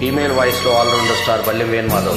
Female voice లో allrounder star Ballem Venu Madhav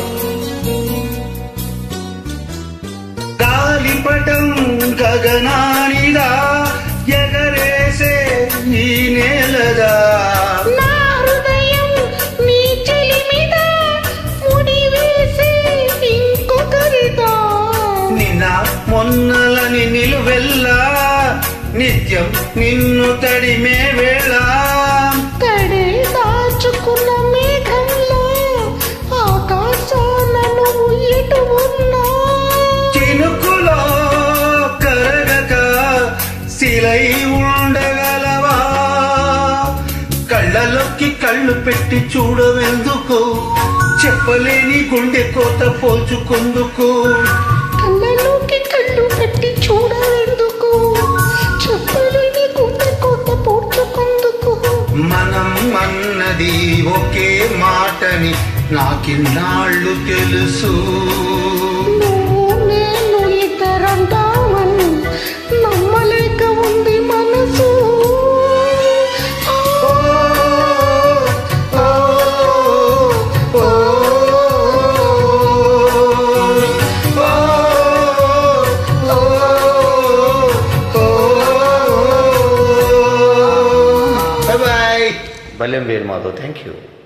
గాలిపటం గగనానిదా ఎగరేసే ఈ నేలదా నా హృదయం నీ చెలిమిద ముడివేసే ఇంకొకరిదా నిన్న మొన్నలని నిలువెల్లా నిత్యం నిన్ను తడిమే వేళ కడే దాచుకున్న మేఘంలో ఆకాశాన నువ్వు ఎటు ఉన్నా చినుకులో కరగక శిలై ఉండగలవా కళ్ళలోకి కళ్ళు పెట్టి చూడవెందుకు చెప్పలేని గుండె కోత పోల్చుకుందుకు కళ్ళలోకి కళ్ళు పెట్టి చూడవెందుకు చెప్పలేని గుండె కోట పోడ్చుకుందుకు మనం అన్నది ఒకే మాటని నాకిన్నాళ్ళు తెలుసు నువ్వు నేను ఇద్దరంటామని నమ్మలేక ఉంది మనసు ఓ, ఓ, ఓ, ఓ, ఓ. Bye bye. Ballem Venu Madhav thank you